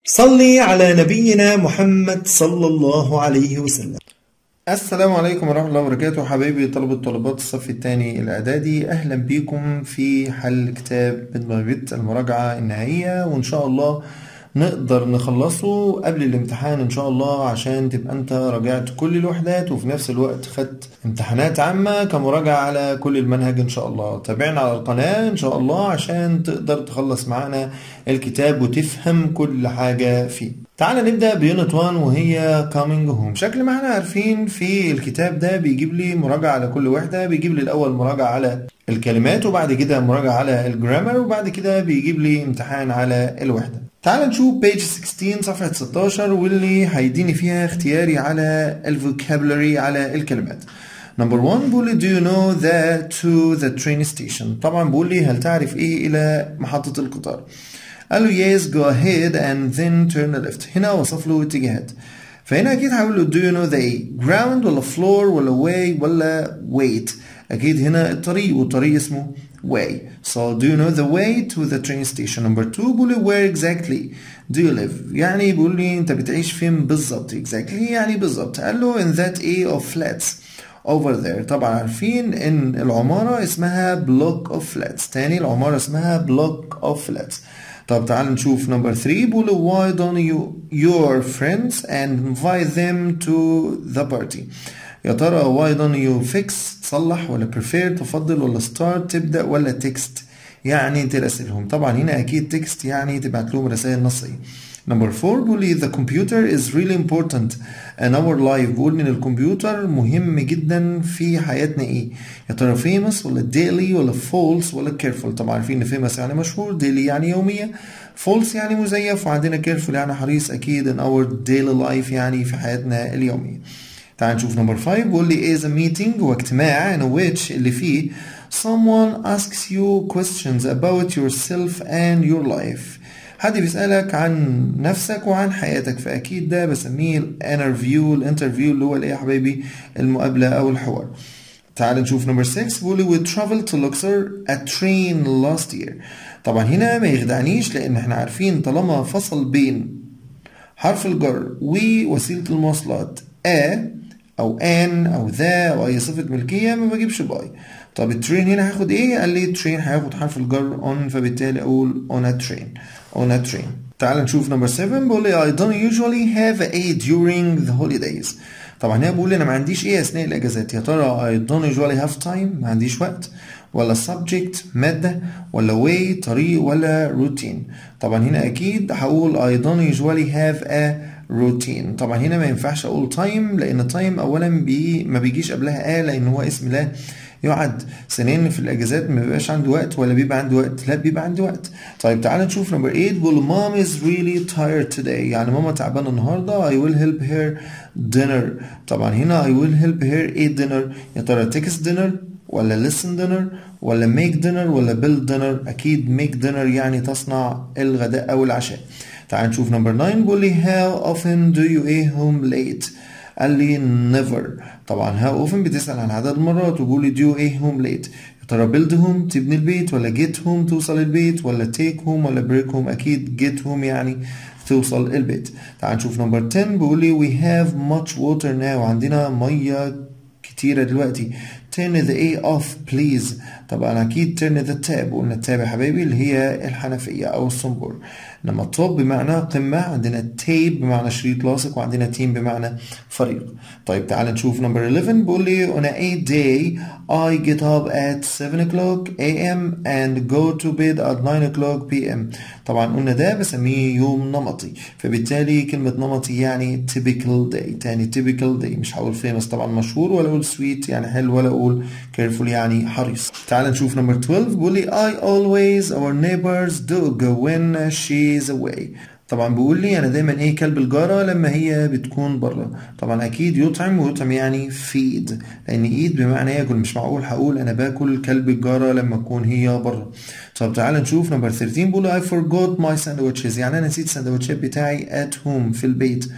صلي على نبينا محمد صلى الله عليه وسلم السلام عليكم ورحمة الله وبركاته حبايبي طلبة طلبات الصف الثاني الإعدادي أهلا بيكم في حل كتاب بيت المراجعة النهائية وإن شاء الله نقدر نخلصه قبل الامتحان إن شاء الله عشان تبقى أنت راجعت كل الوحدات وفي نفس الوقت خدت امتحانات عامة كمراجعة على كل المنهج إن شاء الله تابعنا على القناة إن شاء الله عشان تقدر تخلص معانا الكتاب وتفهم كل حاجة فيه تعال نبدأ بيونت 1 وهي coming home شكل ما احنا عارفين في الكتاب ده بيجيب لي مراجعة على كل وحدة بيجيب لي الأول مراجعة على الكلمات وبعد كده مراجعة على الجرامر وبعد كده بيجيب لي امتحان على الوحدة تعال نشوف بيج 16 صفحة 16 واللي هيديني فيها اختياري على الفوكابولري على الكلمات نمبر 1 بيقول لي do you know the to the train station طبعا بيقول لي هل تعرف ايه الى محطة القطار قال له yes go ahead and then turn left هنا وصف له اتجاهات فهنا اكيد هقول له do you know the A ground ولا floor ولا way ولا weight اكيد هنا الطريق والطريق اسمه way so do you know the way to the train station number two بيقول لي where exactly do you live يعني بيقول لي انت بتعيش فين بالظبط exactly يعني بالظبط قال له in that A of flats over there طبعا عارفين ان العمارة اسمها block of flats تاني العمارة اسمها block of flats طب تعال نشوف نمبر 3 بيقول why don't you your friends and invite them to the party يا ترى why don't you fix تصلح ولا prefer تفضل ولا start تبدأ ولا text يعني تراسلهم طبعا هنا أكيد text يعني تبعت لهم رسائل نصية نمبر 4 بيقول لي the computer is really important in our life بيقول ان الكمبيوتر مهم جدا في حياتنا ايه يا ترى famous ولا daily ولا false ولا careful طبعا عارفين ان famous يعني مشهور daily يعني يومية false يعني مزيف وعندنا careful يعني حريص اكيد in our daily life يعني في حياتنا اليومية تعال نشوف نمبر 5 بيقول لي is a meeting هو اجتماع in which اللي فيه someone asks you questions about yourself and your life حد بيسألك عن نفسك وعن حياتك فأكيد ده بسميه الانترفيو الانترفيو اللي هو الايه يا حبايبي المقابلة أو الحوار تعال نشوف نمبر 6 بيقول لي we traveled to Luxor a train last year طبعا هنا ما يخدعنيش لأن احنا عارفين طالما فصل بين حرف الجر ووسيلة المواصلات a أو an أو ذا أو أي صفة ملكية ما بجيبش باي طب الترين هنا هاخد ايه؟ قال لي الترين هياخد حرف الجر on فبالتالي اقول on a train on a train تعال نشوف نمبر 7 بيقول لي I don't usually have a during the holidays طبعا هنا بقول لي انا ما عنديش ايه اثناء الاجازات يا ترى I don't usually have time ما عنديش وقت ولا subject مادة ولا way طريق ولا routine طبعا هنا اكيد هقول I don't usually have a روتين طبعا هنا ما ينفعش اقول تايم لان تايم اولا بي ما بيجيش قبلها اه لان هو اسم لا يعد ثانيا في الاجازات ما بيبقاش عندي وقت ولا بيبقى عندي وقت لا بيبقى عندي وقت طيب تعال نشوف نمبر 8 بيقول مام از ريلي tired today يعني ماما تعبانه النهارده I will help her dinner طبعا هنا I will help her eat dinner يا ترى text dinner ولا listen dinner ولا make dinner ولا build dinner اكيد make dinner يعني تصنع الغداء او العشاء تعال نشوف نمبر 9 بيقول لي how often do you eat home late قال لي never طبعا how often بتسأل عن عدد المرات وبيقول لي do you eat home late يا ترى build home تبني البيت ولا get home توصل البيت ولا take home ولا break home أكيد get home يعني توصل البيت تعال نشوف نمبر 10 بيقول لي we have much water now عندنا مية كتيرة دلوقتي turn the A off please طبعا أكيد turn the tab قلنا التاب يا حبايبي اللي هي الحنفية أو الصنبور إنما التوب بمعنى قمة عندنا تيب بمعنى شريط لاصق وعندنا تيم بمعنى فريق طيب تعال نشوف نمبر 11 بيقول لي on a 8 day I get up at 7 o'clock a.m. and go to bed at 9 o'clock p.m. طبعا قلنا ده بسميه يوم نمطي فبالتالي كلمة نمطي يعني typical day تاني typical day مش هقول famous طبعا مشهور ولا اقول sweet يعني حلو ولا اقول careful يعني حريص تعال نشوف نمبر 12 بيقول لي I always our neighbors dog when she's away طبعا بيقول لي انا دايما ايه كلب الجاره لما هي بتكون بره طبعا اكيد يطعم ويطعم يعني feed لان ايد بمعنى ياكل مش معقول هقول انا باكل كلب الجاره لما تكون هي بره طب تعال نشوف نمبر 13 بيقول I forgot my sandwiches يعني انا نسيت السندوتشات بتاعي at home في البيت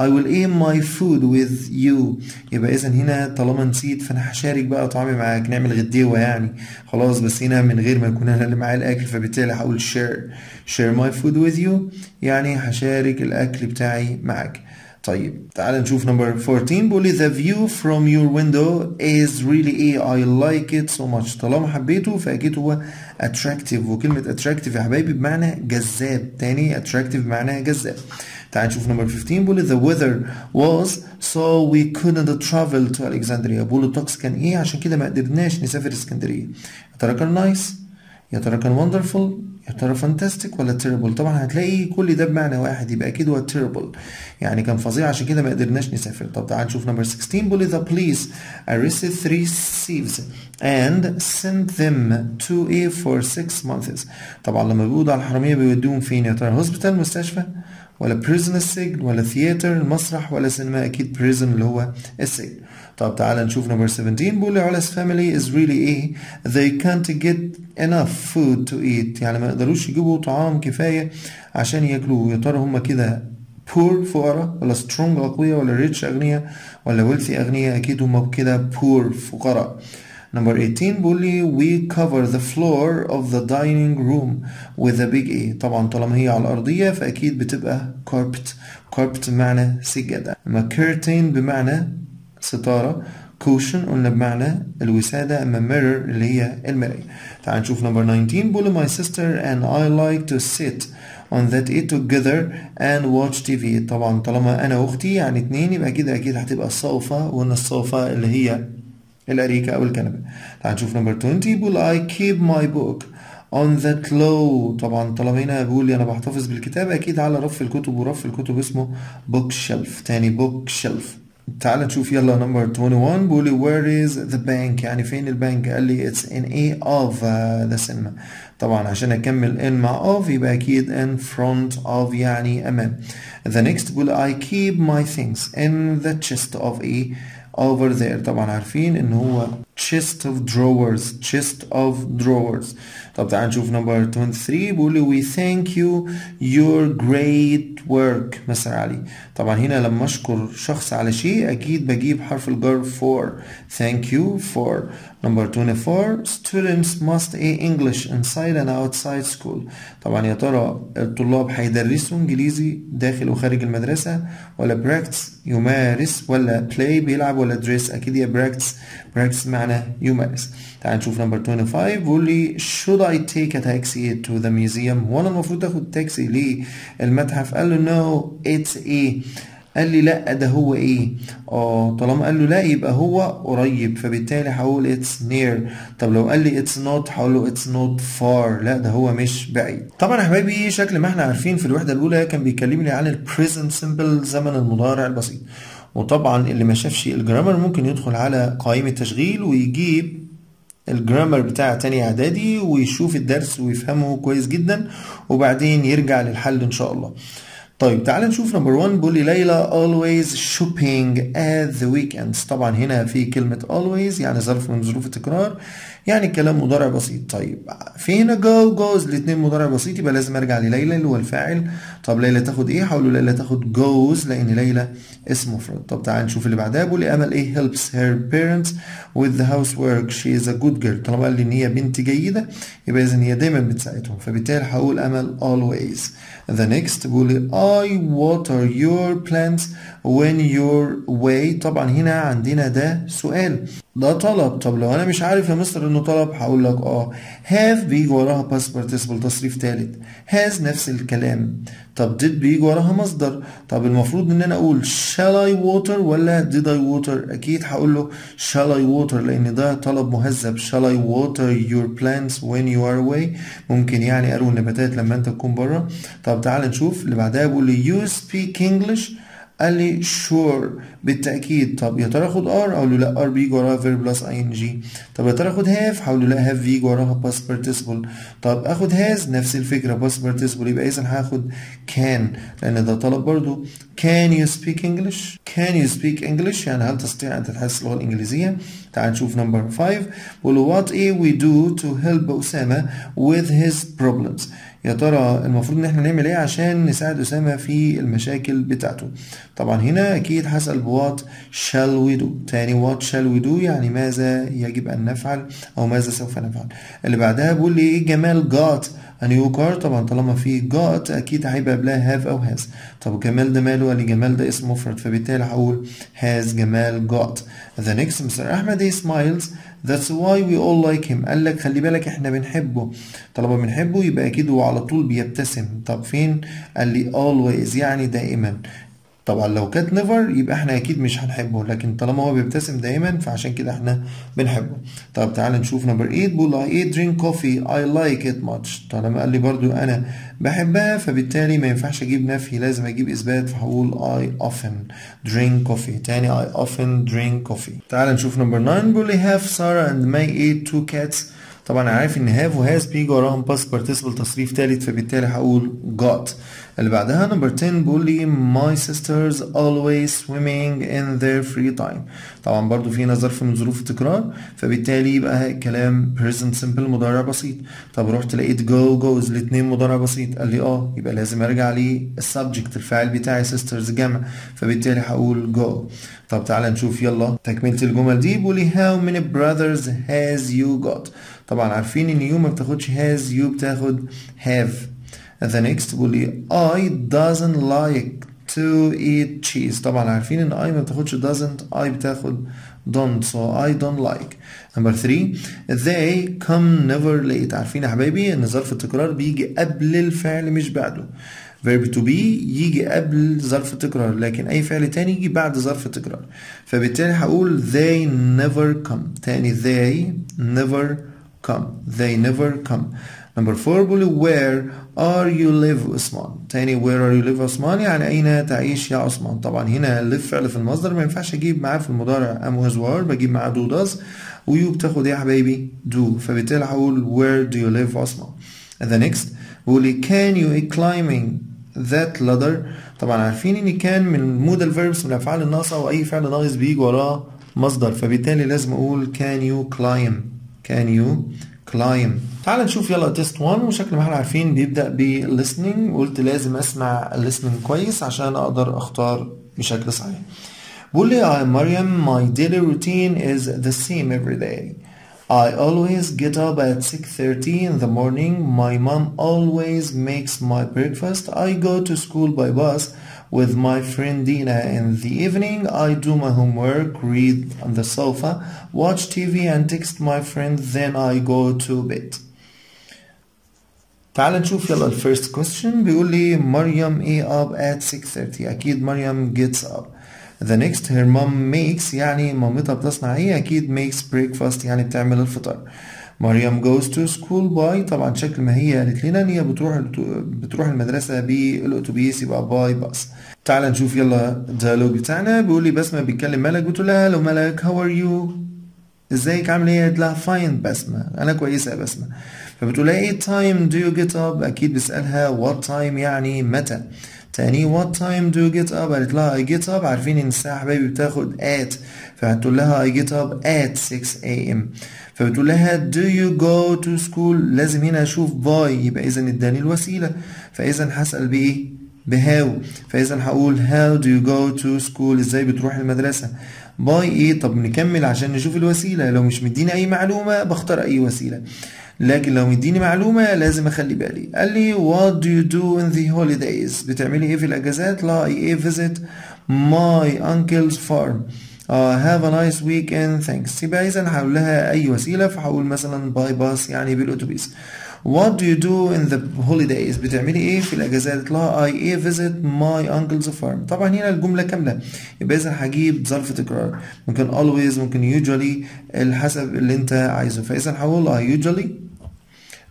I will eat my food with you يبقى إذا هنا طالما نسيت فأنا هشارك بقى طعامي معاك نعمل غديوة يعني خلاص بس هنا من غير ما يكون أنا اللي معايا الأكل فبالتالي هقول share share my food with you يعني هشارك الأكل بتاعي معاك طيب تعال نشوف نمبر 14 بيقول لي the view from your window is really ايه I like it so much طالما حبيته فأكيد هو attractive وكلمة attractive يا حبايبي بمعنى جذاب تاني attractive بمعنى جذاب تعال نشوف نمبر 15 بيقول لي the weather was so we couldn't travel to Alexandria بيقول الطقس كان ايه عشان كده ما قدرناش نسافر اسكندرية يا ترى كان نايس يا ترى كان wonderful يا ترى fantastic ولا terrible طبعا هتلاقي كل ده بمعنى واحد يبقى اكيد هو terrible يعني كان فظيع عشان كده ما قدرناش نسافر طب تعال نشوف نمبر 16 بيقول the police arrested three thieves and sent them to A for six months طبعا لما بيقولوا على الحرامية بيودوهم فين يا ترى هوسبيتال مستشفى ولا بريزن السجن ولا ثياتر المسرح ولا سينما اكيد بريزن اللي هو السجن طب تعالى نشوف نمبر 17 بيقول علا's family is really ايه they can't get enough food to eat يعني ما يقدروش يجيبوا طعام كفاية عشان ياكلوه يا ترى هم كده poor فقراء ولا strong أقوياء ولا rich أغنياء ولا wealthy أغنياء أكيد هم كده poor فقراء Number 18 بيقول لي we cover the floor of the dining room with a big A طبعا طالما هي على الأرضية فأكيد بتبقى carpet carpet بمعنى سجادة أما curtain بمعنى ستارة cushion قلنا بمعنى الوسادة أما mirror اللي هي المراية تعال نشوف number 19 بيقول my sister and I like to sit on that A together and watch TV طبعا طالما أنا وأختي يعني اتنين يبقى كده أكيد هتبقى الصوفة وقلنا الصوفة اللي هي الأريكة أو الكنبة تعال نشوف نمبر 20 بيقول I keep my book on that low طبعا طالما هنا بيقول لي أنا بحتفظ بالكتاب أكيد على رف الكتب ورف الكتب اسمه book shelf تاني book shelf تعال نشوف يلا نمبر 21 بيقول لي where is the bank يعني فين البنك قال لي it's in a of uh, the cinema طبعا عشان اكمل in مع of يبقى اكيد in front of يعني امام the next بيقول I keep my things in the chest of a over there طبعا عارفين ان هو chest of drawers chest of drawers طب تعال نشوف نمبر 23 بيقول لي we thank you your great work مستر علي طبعا هنا لما اشكر شخص على شيء اكيد بجيب حرف الجر for thank you for number 24 students must a English inside and outside school طبعا يا ترى الطلاب هيدرسوا انجليزي داخل وخارج المدرسة ولا practice يمارس ولا play بيلعب ولا dress اكيد يا practice practice معنى يمارس تعال نشوف نمبر 25 بيقول لي should I take a taxi to the museum هو انا المفروض اخد تاكسي للمتحف قال له no it's a قال لي لا ده هو ايه اه طالما قال له لا يبقى هو قريب فبالتالي هقول it's near طب لو قال لي it's not هقول له it's not far لا ده هو مش بعيد طبعا يا حبايبي شكل ما احنا عارفين في الوحده الاولى كان بيكلمني عن ال present simple زمن المضارع البسيط وطبعا اللي ما شافش الجرامر ممكن يدخل على قائمه تشغيل ويجيب الجرامر بتاع تاني اعدادي ويشوف الدرس ويفهمه كويس جدا وبعدين يرجع للحل ان شاء الله طيب تعال نشوف نمبر 1 بيقول لي ليلى always shopping at the weekends طبعا هنا في كلمة always يعني ظرف من ظروف التكرار يعني الكلام مضارع بسيط طيب في هنا go goes الاثنين مضارع بسيط يبقى لازم ارجع لليلى اللي هو الفاعل طب ليلى تاخد ايه هقول له ليلى تاخد goes لان ليلى اسم مفرد طب تعال نشوف اللي بعدها بيقول لي امل ايه helps her parents with the housework she is a good girl طالما قال لي ان هي بنت جيدة يبقى اذا هي دايما بتساعدهم فبالتالي هقول امل always the next بيقول لي I water your plants when you're away طبعا هنا عندنا ده سؤال ده طلب طب لو انا مش عارف يا مستر انه طلب هقول لك اه have بيجي وراها past participle تصريف ثالث has نفس الكلام طب did بيجي وراها مصدر طب المفروض ان انا اقول shall I water ولا did I water اكيد هقول له shall I water لان ده طلب مهذب shall I water your plants when you are away ممكن يعني اروي النباتات لما انت تكون بره طب تعال نشوف اللي بعدها بيقول لي you speak English قال لي sure بالتأكيد طب يا ترى اخد ار اقول له لا ار بيجي وراها verb plus ing طب يا ترى اخد have هقول له لا have بيجي وراها past participle طب اخد has نفس الفكرة past participle يبقى اذا هاخد can لان ده طلب برضو can you speak English can you speak English يعني هل تستطيع أن تتحدث اللغة الإنجليزية تعال نشوف number 5 بيقول what a we do to help أسامة with his problems يا ترى المفروض ان احنا نعمل ايه عشان نساعد اسامه في المشاكل بتاعته طبعا هنا اكيد هسال بوات shall we do تاني what shall we do يعني ماذا يجب ان نفعل او ماذا سوف نفعل اللي بعدها بيقول لي ايه جمال got a new car طبعا طالما في got اكيد هيبقى قبلها have او has طب جمال ده ماله قال لي جمال ده اسم مفرد فبالتالي هقول has جمال got the next Mr. احمد he smiles That's why we all like him قال لك خلي بالك احنا بنحبه طالما بنحبه يبقى اكيد هو على طول بيبتسم طب فين قال لي always يعني دائما طبعا لو كانت never يبقى احنا اكيد مش هنحبه لكن طالما هو بيبتسم دايما فعشان كده احنا بنحبه طب تعال نشوف نمبر 8 بيقول I eat drink coffee I like it much طالما قال لي برضو انا بحبها فبالتالي ما ينفعش اجيب نفي لازم اجيب اثبات فهقول I often drink coffee تاني I often drink coffee تعال نشوف نمبر 9 بيقول لي have Sarah and May eat two cats طبعا عارف ان have وهاز بيجي وراهم past participle تصريف ثالث فبالتالي هقول got اللي بعدها نمبر 10 بيقول لي my sisters always swimming in their free time طبعا برضو في هنا ظرف من ظروف التكرار فبالتالي يبقى الكلام present simple مضارع بسيط طب رحت لقيت go goes الاثنين مضارع بسيط قال لي اه يبقى لازم ارجع للسبجكت الفاعل بتاعي sisters جمع فبالتالي هقول go طب تعالى نشوف يلا تكملة الجمل دي بيقول لي how many brothers has you got طبعا عارفين ان you ما بتاخدش has you بتاخد have the next بيقول لي I doesn't like to eat cheese طبعا عارفين ان I ما بتاخدش doesn't I بتاخد don't so I don't like number 3 they come never late عارفين يا حبايبي ان ظرف التكرار بيجي قبل الفعل مش بعده verb to be يجي قبل ظرف التكرار لكن اي فعل تاني يجي بعد ظرف التكرار فبالتالي هقول they never come تاني they never come they never come number 4 بقول where are you live عثمان تاني where are you live عثمان يعني أين تعيش يا عثمان طبعا هنا live فعل في المصدر ما ينفعش أجيب معاه في المضارع am was were بجيب معاه do does ويو بتاخد إيه يا حبايبي do فبالتالي هقول where do you live عثمان and the next بقول لي can you climbing that ladder طبعا عارفين ان كان من modal verbs من الافعال الناقصه واي فعل ناقص بيجي وراه مصدر فبالتالي لازم اقول can you climb can you climb تعال نشوف يلا تيست 1 وشكل ما احنا عارفين بيبدا ب listening وقلت لازم اسمع listening كويس عشان اقدر اختار بشكل صحيح بقول لي يا مريم my daily routine is the same every day I always get up at 6.30 in the morning. My mom always makes my breakfast. I go to school by bus with my friend Dina. In the evening, I do my homework, read on the sofa, watch TV and text my friend. Then I go to bed. تعال نشوف يلا الفيرست question بيقول لي مريم ايه up at 6.30 أكيد مريم gets up The next her mom makes يعني مامتها بتصنع ايه اكيد makes breakfast يعني بتعمل الفطار مريم goes to school by طبعا شكل ما هي قالت لنا ان هي بتروح بتروح المدرسه بالاتوبيس يبقى باي باص تعال نشوف يلا الديالوج بتاعنا بيقول لي بسمه بيتكلم ملك بتقول لها هلو ملك هاو ار يو ازيك عامل ايه قالت لها فاين بسمه انا كويسه يا بسمه فبتقول لها ايه تايم دو يو جيت اب اكيد بيسالها وات تايم يعني متى تاني what time do you get up قالت لها I get up عارفين ان الساعة حبايبي بتاخد at فهتقول لها I get up at 6 a.m. فبتقول لها do you go to school لازم هنا اشوف by يبقى اذا اداني الوسيلة فاذا هسأل بايه بهاو فاذا هقول how do you go to school ازاي بتروح المدرسة باي ايه طب نكمل عشان نشوف الوسيلة لو مش مديني اي معلومة بختار اي وسيلة لكن لو مديني معلومة لازم اخلي بالي قال لي what do you do in the holidays بتعملي ايه في الاجازات لا I ايه visit my uncle's farm uh, have a nice weekend thanks يبقى اذا هقول لها اي وسيلة فهقول مثلا باي باس يعني بالاتوبيس What do you do in the holidays بتعملي ايه في الاجازات لا I ايه visit my uncle's farm طبعا هنا الجملة كاملة يبقى اذا هجيب ظرف تكرار ممكن always ممكن usually الحسب اللي انت عايزه فاذا هقول I usually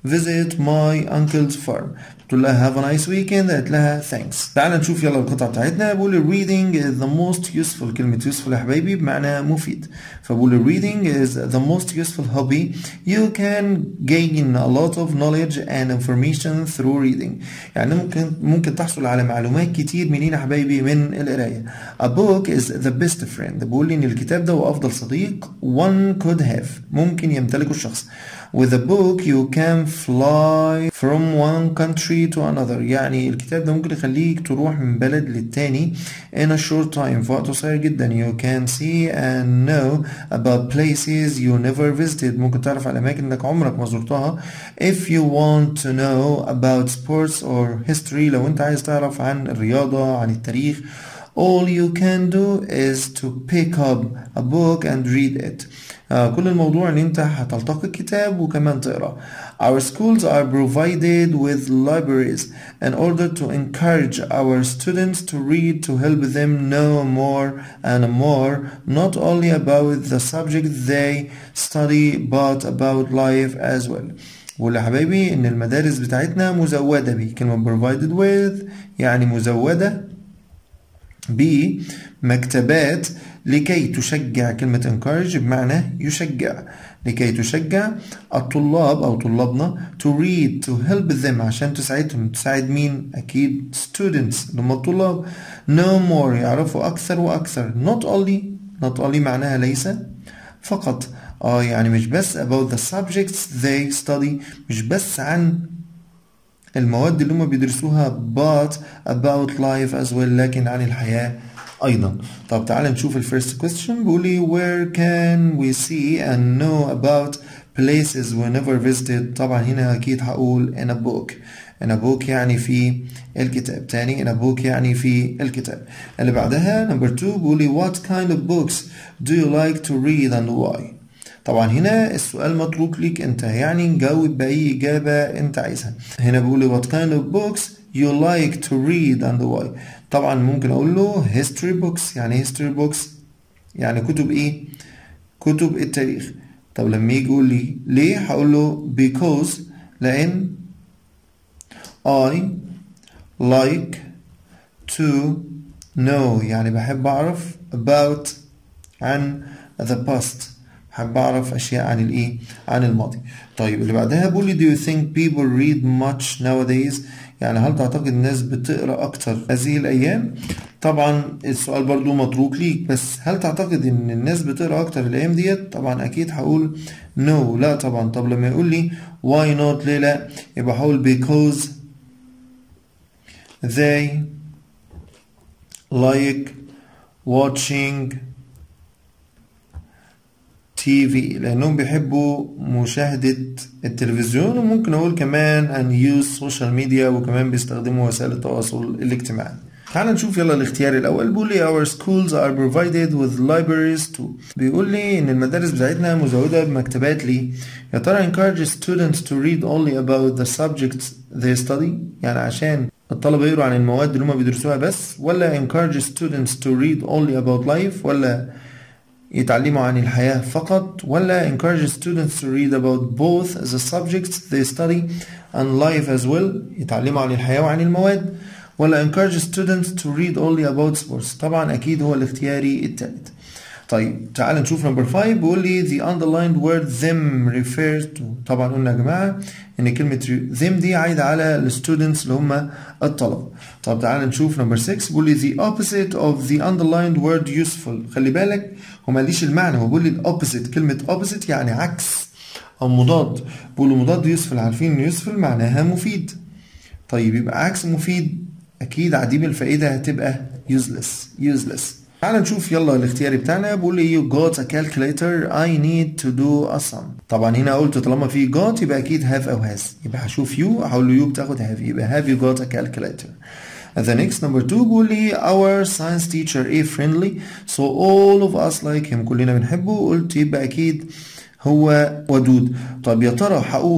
visit my uncle's farm تقول لها have a nice weekend قالت لها thanks تعال نشوف يلا القطعة بتاعتنا بقول reading is the most useful كلمة useful يا حبايبي بمعنى مفيد فبقول reading is the most useful hobby you can gain a lot of knowledge and information through reading يعني ممكن ممكن تحصل على معلومات كتير منين يا حبايبي من القراية a book is the best friend بقول لي ان الكتاب ده هو افضل صديق one could have ممكن يمتلكه الشخص With a book you can fly from one country to another يعني الكتاب ده ممكن يخليك تروح من بلد للتاني in a short time في وقت قصير جدا you can see and know about places you never visited ممكن تعرف على أماكن إنك عمرك ما زرتها if you want to know about sports or history لو أنت عايز تعرف عن الرياضة عن التاريخ all you can do is to pick up a book and read it آه كل الموضوع ان انت هتلتقي كتاب وكمان تقرا Our schools are provided with libraries in order to encourage our students to read to help them know more and more not only about the subject they study but about life as well بقول يا حبايبي ان المدارس بتاعتنا مزودة بيه كلمة provided with يعني مزودة بمكتبات لكي تشجع كلمة encourage بمعنى يشجع لكي تشجع الطلاب أو طلابنا to read to help them عشان تساعدهم تساعد مين أكيد students اللي هم الطلاب know more يعرفوا أكثر وأكثر not only not only معناها ليس فقط اه يعني مش بس about the subjects they study مش بس عن المواد اللي هم بيدرسوها but about life as well لكن عن الحياة أيضا طب تعال نشوف الفيرست question بيقول لي where can we see and know about places we never visited طبعا هنا أكيد هقول in a book in a book يعني في الكتاب تاني in a book يعني في الكتاب اللي بعدها number two بيقول لي what kind of books do you like to read and why طبعا هنا السؤال متروك ليك انت يعني جاوب بأي إجابة انت عايزها هنا بيقول لي what kind of books you like to read and why طبعا ممكن اقول له history books يعني history books يعني كتب ايه كتب التاريخ طب لما يجي يقول لي ليه هقول له because لان I like to know يعني بحب اعرف about عن the past حابب اعرف اشياء عن الايه عن الماضي طيب اللي بعدها بيقول لي do you think people read much nowadays يعني هل تعتقد الناس بتقرا اكتر هذه الايام طبعا السؤال برضو متروك ليك بس هل تعتقد ان الناس بتقرا اكتر الايام ديت طبعا اكيد هقول no لا طبعا طب لما يقول لي why not ليه لا يبقى هقول because they like watching تي في لانهم بيحبوا مشاهدة التلفزيون وممكن اقول كمان ان يوز سوشيال ميديا وكمان بيستخدموا وسائل التواصل الاجتماعي تعال نشوف يلا الاختيار الاول بيقول لي our schools are provided with libraries too بيقول لي ان المدارس بتاعتنا مزودة بمكتبات ليه يا ترى encourage students to read only about the subjects they study يعني عشان الطلبة يقروا عن المواد اللي هم بيدرسوها بس ولا encourage students to read only about life ولا يتعلموا عن الحياة فقط ولا encourage students to read about both the subjects they study and life as well يتعلموا عن الحياة وعن المواد ولا encourage students to read only about sports طبعا أكيد هو الاختياري الثالث طيب تعال نشوف نمبر 5 بيقول لي the underlined word them refers to طبعا قلنا يا جماعة ان كلمة them دي عايدة على الستودنتس اللي هم الطلبة طب تعال نشوف نمبر 6 بيقول لي the opposite of the underlined word useful خلي بالك هو ماليش المعنى هو بيقول لي الاوبوزيت كلمة opposite يعني عكس او مضاد بيقول له مضاد useful عارفين ان useful معناها مفيد طيب يبقى عكس مفيد اكيد عديم الفائدة هتبقى useless useless تعال نشوف يلا الاختياري بتاعنا بيقول لي you got a calculator I need to do a sum طبعا هنا قلت طالما في got يبقى اكيد have او has يبقى هشوف you هقول له you بتاخد have يبقى have you got a calculator The next number two بيقول لي our science teacher is friendly so all of us like him كلنا بنحبه قلت يبقى اكيد هو ودود طب يا ترى هقول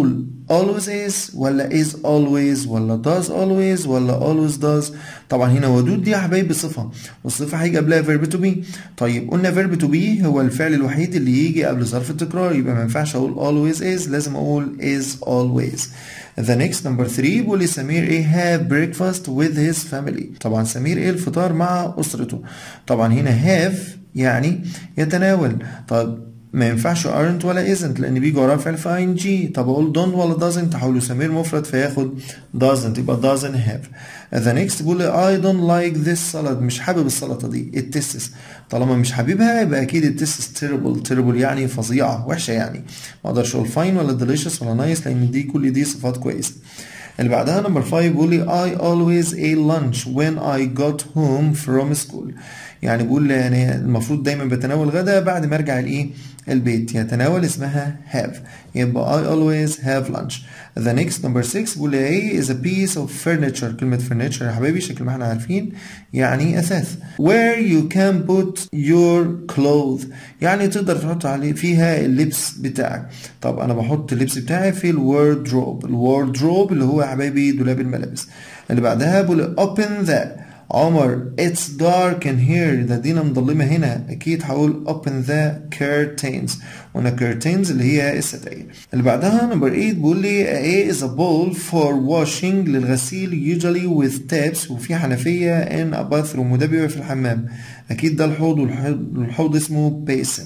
always is ولا is always ولا does always ولا always does طبعا هنا ودود دي يا حبايبي صفة والصفة هيجي قبلها verb to be طيب قلنا verb to be هو الفعل الوحيد اللي يجي قبل ظرف التكرار يبقى ما ينفعش اقول always is لازم اقول is always The next number 3 بيقول لي سمير ايه have breakfast with his family طبعا سمير ايه الفطار مع اسرته طبعا هنا have يعني يتناول طب ما ينفعش aren't ولا isn't لان بيجي وراه فعل في ing طب اقول don't ولا doesn't تحوله سمير مفرد فياخد doesn't يبقى doesn't have the next بيقول I don't like this salad مش حابب السلطه دي التستس طالما مش حاببها يبقى اكيد التستس terrible terrible يعني فظيعه وحشه يعني ما اقدرش اقول fine ولا delicious ولا nice لان دي كل دي صفات كويسه اللي بعدها نمبر 5 بيقول لي I always ate lunch when I got home from school يعني بيقول يعني المفروض دايما بتناول غدا بعد ما ارجع الايه البيت يتناول اسمها have يبقى I always have lunch the next number 6 بيقول لي A is a piece of furniture كلمة furniture يا حبايبي شكل ما احنا عارفين يعني أثاث where you can put your clothes يعني تقدر تحط عليه فيها اللبس بتاعك طب أنا بحط اللبس بتاعي في الوردروب الوردروب اللي هو يا حبايبي دولاب الملابس اللي بعدها بيقول open the عمر it's dark in here ده دينا مظلمة هنا أكيد هقول open the curtains وهنا curtains اللي هي الستاير اللي بعدها نمبر 8 بيقول لي A is a bowl for washing للغسيل usually with taps وفي حنفية in a bathroom وده بيبقى في الحمام أكيد ده الحوض والحوض اسمه basin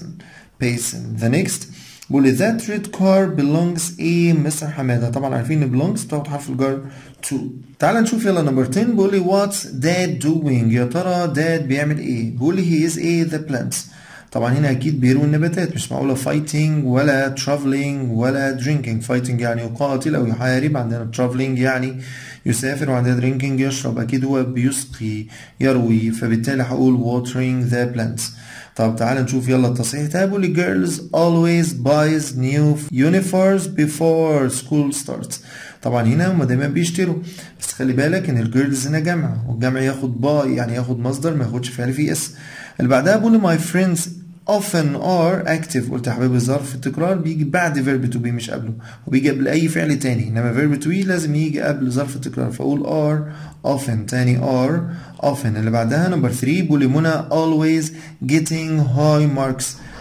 basin the next بيقول لي that red car belongs a مستر حمادة طبعا عارفين ان belongs بتاخد حرف الجر to تعال نشوف يلا نمبر 10 بيقول لي what's dad doing يا ترى dad بيعمل ايه بيقول لي he is a the plants طبعا هنا اكيد بيروي النباتات مش معقوله fighting ولا traveling ولا drinking fighting يعني يقاتل او يحارب عندنا traveling يعني يسافر وعندنا drinking يشرب اكيد هو بيسقي يروي فبالتالي هقول watering the plants طب تعال نشوف يلا التصحيح ده بيقول لي girls always buys new uniforms before school starts طبعا هنا هما دايما بيشتروا بس خلي بالك ان الجيرلز هنا جمع والجمع ياخد باي يعني ياخد مصدر ما ياخدش فعل في اس اللي بعدها بيقول لي my friends often are active قلت يا حبايبي الظرف التكرار بيجي بعد verb to be مش قبله وبيجي قبل اي فعل تاني انما verb to be لازم يجي قبل ظرف التكرار فاقول are often تاني are often اللي بعدها نمبر 3 بيقول لي منى always getting high marks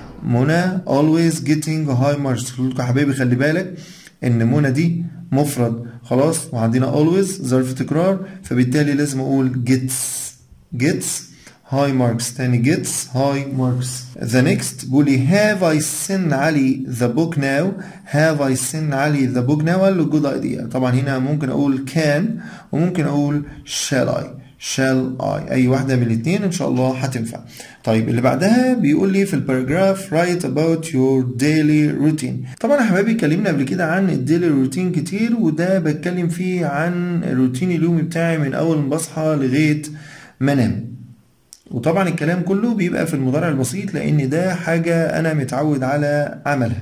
منى always getting high marks قلت يا حبايبي خلي بالك ان منى دي مفرد خلاص وعندنا always ظرف تكرار فبالتالي لازم اقول gets gets high marks تاني gets high marks the next بيقول لي have I seen علي the book now have I seen علي the book now قال له good idea طبعا هنا ممكن اقول can وممكن اقول shall I shall I أي واحدة من الاتنين إن شاء الله هتنفع طيب اللي بعدها بيقول لي في الباراجراف write about your daily routine طبعا يا حبايبي اتكلمنا قبل كده عن الديلي روتين كتير وده بتكلم فيه عن الروتين اليومي بتاعي من أول ما بصحى لغاية ما أنام وطبعا الكلام كله بيبقى في المضارع البسيط لأن ده حاجة أنا متعود على عملها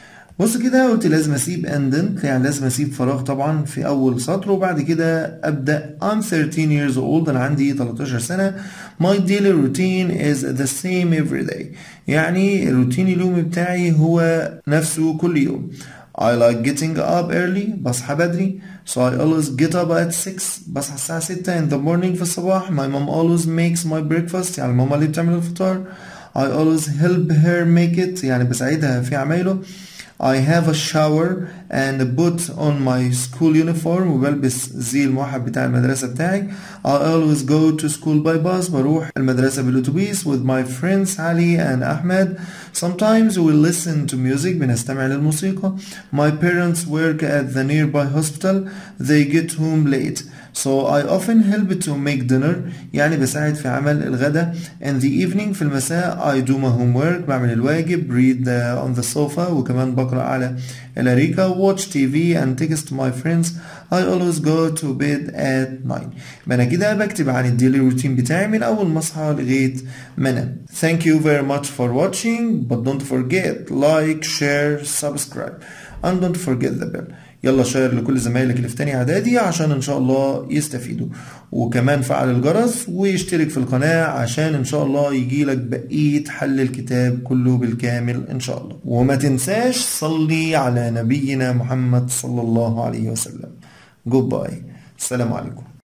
بص كده قلت لازم اسيب اندنت يعني لازم اسيب فراغ طبعا في اول سطر وبعد كده ابدا I'm 13 years old انا عندي 13 سنه my daily routine is the same every day يعني الروتين اليومي بتاعي هو نفسه كل يوم I like getting up early بصحى بدري so I always get up at 6 بصحى الساعة 6 in the morning في الصباح my mom always makes my breakfast يعني ماما اللي بتعمل الفطار I always help her make it يعني بساعدها في عمايله I have a shower and put on my school uniform وبلبس زي الموحد بتاع المدرسة بتاعي I always go to school by bus بروح المدرسة بالأتوبيس with my friends علي and أحمد Sometimes we listen to music بنستمع للموسيقى My parents work at the nearby hospital They get home late So I often help to make dinner يعني بساعد في عمل الغداء In the evening في المساء I do my homework بعمل الواجب read the, on the sofa وكمان بقرأ على الأريكة watch TV and text my friends I always go to bed at 9 يبقى أنا كده بكتب عن الديلي روتين بتاعي من أول ما أصحى لغاية ما أنام Thank you very much for watching but don't forget like share subscribe and don't forget the bell يلا شير لكل زمايلك اللي في تاني اعدادي عشان ان شاء الله يستفيدوا وكمان فعل الجرس ويشترك في القناة عشان ان شاء الله يجيلك بقية حل الكتاب كله بالكامل ان شاء الله وما تنساش صلي على نبينا محمد صلى الله عليه وسلم جود باي السلام عليكم